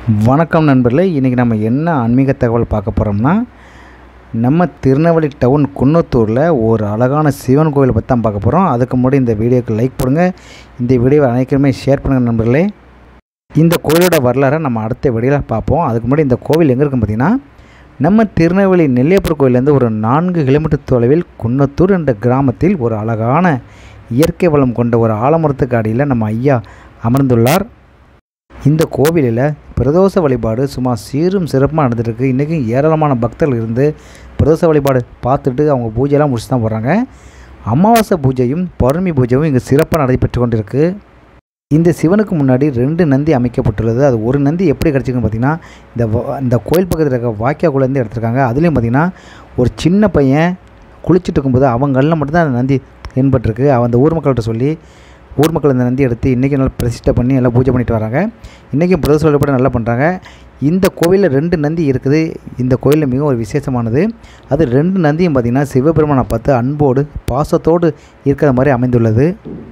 வணக்கம் நண்பர்களே இன்றைக்கி நம்ம என்ன ஆன்மீக தகவல் பார்க்க போகிறோம்னா நம்ம திருநெல்வேலி டவுன் குன்னத்தூரில் ஒரு அழகான சிவன் கோவிலை பற்றி தான் பார்க்க போகிறோம் அதுக்கு முன்னாடி இந்த வீடியோக்கு லைக் பண்ணுங்க இந்த வீடியோவை அனைவருமே ஷேர் பண்ணுங்கள் நண்பர்களே இந்த கோவிலோட வரலாறை நம்ம அடுத்த வீடியோவில் பார்ப்போம் அதுக்கு முன்னாடி இந்த கோவில் எங்கே இருக்குன்னு பார்த்தீங்கன்னா நம்ம திருநெல்வேலி நெல்லியப்பர் கோவிலேருந்து ஒரு நான்கு கிலோமீட்டர் தொலைவில் குன்னத்தூர் என்ற கிராமத்தில் ஒரு அழகான இயற்கை வளம் கொண்ட ஒரு ஆலமரத்துக்கு அடியில் நம்ம ஐயா அமர்ந்துள்ளார் இந்த கோவிலில் பிரதோஷ வழிபாடு சும்மா சீரும் சிறப்பாக நடந்துட்டுருக்கு இன்றைக்கும் ஏராளமான பக்தர்கள் இருந்து பிரதோஷ வழிபாடு பார்த்துட்டு அவங்க பூஜையெல்லாம் முடிச்சு தான் போகிறாங்க அமாவாசை பூஜையும் பௌர்ணமி பூஜையும் இங்கே சிறப்பாக நடைபெற்று கொண்டிருக்கு இந்த சிவனுக்கு முன்னாடி ரெண்டு நந்தி அமைக்கப்பட்டுள்ளது அது ஒரு நந்தி எப்படி கிடச்சிருக்குன்னு பார்த்தீங்கன்னா இந்த வ- இந்த கோயில் பக்கத்தில் இருக்க வாக்கியாக்குள்ளேருந்து எடுத்திருக்காங்க அதுலேயும் பார்த்தீங்கன்னா ஒரு சின்ன பையன் குளிச்சுட்டு இருக்கும்போது அவங்க கல்லில் மட்டும்தான் அந்த நந்தி தென்பட்டிருக்கு அவன் அந்த ஊர் மக்கள்கிட்ட சொல்லி ஊர் மக்கள் இந்த நந்தி எடுத்து இன்றைக்கி நல்லா பிரதிஷ்டை பண்ணி எல்லாம் பூஜை பண்ணிட்டு வராங்க இன்றைக்கும் பிரதோஷ வழிபாடு நல்லா பண்ணுறாங்க இந்த கோவிலில் ரெண்டு நந்தி இருக்குது இந்த கோயிலில் மிகவும் ஒரு விசேஷமானது அது ரெண்டு நந்தியும் பார்த்திங்கன்னா சிவபெருமானை பார்த்து அன்போடு பாசத்தோடு இருக்கிற மாதிரி அமைந்துள்ளது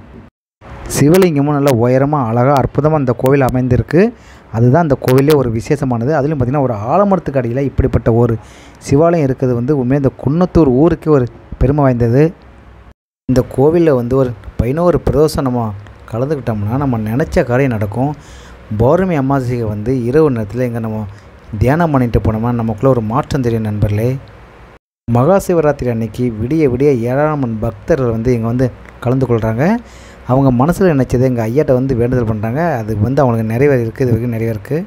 சிவலிங்கமும் நல்லா உயரமாக அழகாக அற்புதமாக இந்த கோவில் அமைந்திருக்கு அதுதான் இந்த கோவிலே ஒரு விசேஷமானது அதுலேயும் பார்த்திங்கன்னா ஒரு ஆலமரத்துக்கு அடியில் இப்படிப்பட்ட ஒரு சிவாலயம் இருக்கிறது வந்து உண்மையாக இந்த குன்னத்தூர் ஊருக்கே ஒரு பெருமை வாய்ந்தது இந்த கோவிலில் வந்து ஒரு பதினோரு பிரதோஷம் நம்ம கலந்துக்கிட்டோம்னா நம்ம நினச்ச காரியம் நடக்கும் பௌர்ணமி அமாவாசைக்கு வந்து இரவு நேரத்தில் இங்கே நம்ம தியானம் பண்ணிட்டு போனோம்னா நமக்குள்ளே ஒரு மாற்றம் தெரியும் நண்பர்களே மகா சிவராத்திரி அன்னைக்கு விடிய விடிய ஏராளமான பக்தர்கள் வந்து இங்கே வந்து கலந்து கொள்கிறாங்க அவங்க மனசில் நினச்சதை எங்கள் ஐயாட்ட வந்து வேண்டுதல் பண்ணுறாங்க அது வந்து அவங்களுக்கு நிறைவேறி இருக்குது இது வரைக்கும் நிறைவேறிருக்கு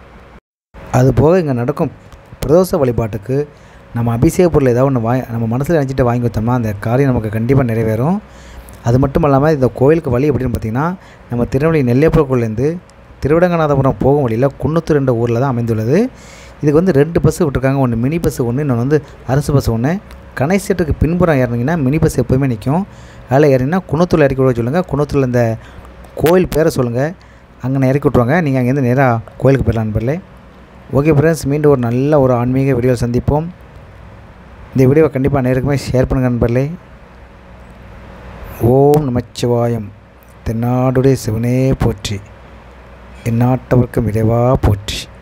அது போக இங்கே நடக்கும் பிரதோஷ வழிபாட்டுக்கு நம்ம அபிஷேக பொருள் ஏதாவது ஒன்று வாங்கி நம்ம மனசில் நினச்சிட்டு வாங்கி கொடுத்தோம்னா அந்த காரியம் நமக்கு கண்டிப்பாக நிறைவேறும் அது மட்டும் இல்லாமல் இந்த கோயிலுக்கு வழி எப்படின்னு பார்த்தீங்கன்னா நம்ம திருநெல்வேலி நெல்லையப்பர் கோயிலேருந்து திருவிடங்கநாதபுரம் போகும் வழியில் குன்னத்தூர் என்ற ஊரில் தான் அமைந்துள்ளது இதுக்கு வந்து ரெண்டு பஸ்ஸு விட்டுருக்காங்க ஒன்று மினி பஸ் ஒன்று இன்னொன்று வந்து அரசு பஸ் ஒன்று கனைசெட்டுக்கு பின்புறம் ஏறினீங்கன்னா மினி பஸ் எப்போயுமே நிற்கும் அதில் ஏறினா குன்னத்தூரில் இறக்கி விட சொல்லுங்கள் குன்னத்தூரில் இந்த கோயில் பேரை சொல்லுங்கள் அங்கே இறக்கி விட்ருவாங்க நீங்கள் அங்கேருந்து நேராக கோயிலுக்கு போயிடலாம் நண்பர்களே ஓகே ஃப்ரெண்ட்ஸ் மீண்டும் ஒரு நல்ல ஒரு ஆன்மீக வீடியோ சந்திப்போம் இந்த வீடியோவை கண்டிப்பாக அனைவருக்குமே ஷேர் பண்ணுங்கள் நண்பர்களே ஓம் நமச்சிவாயம் தென்னாடுடைய சிவனே போற்றி எந்நாட்டவர்க்கும் இறைவா போற்றி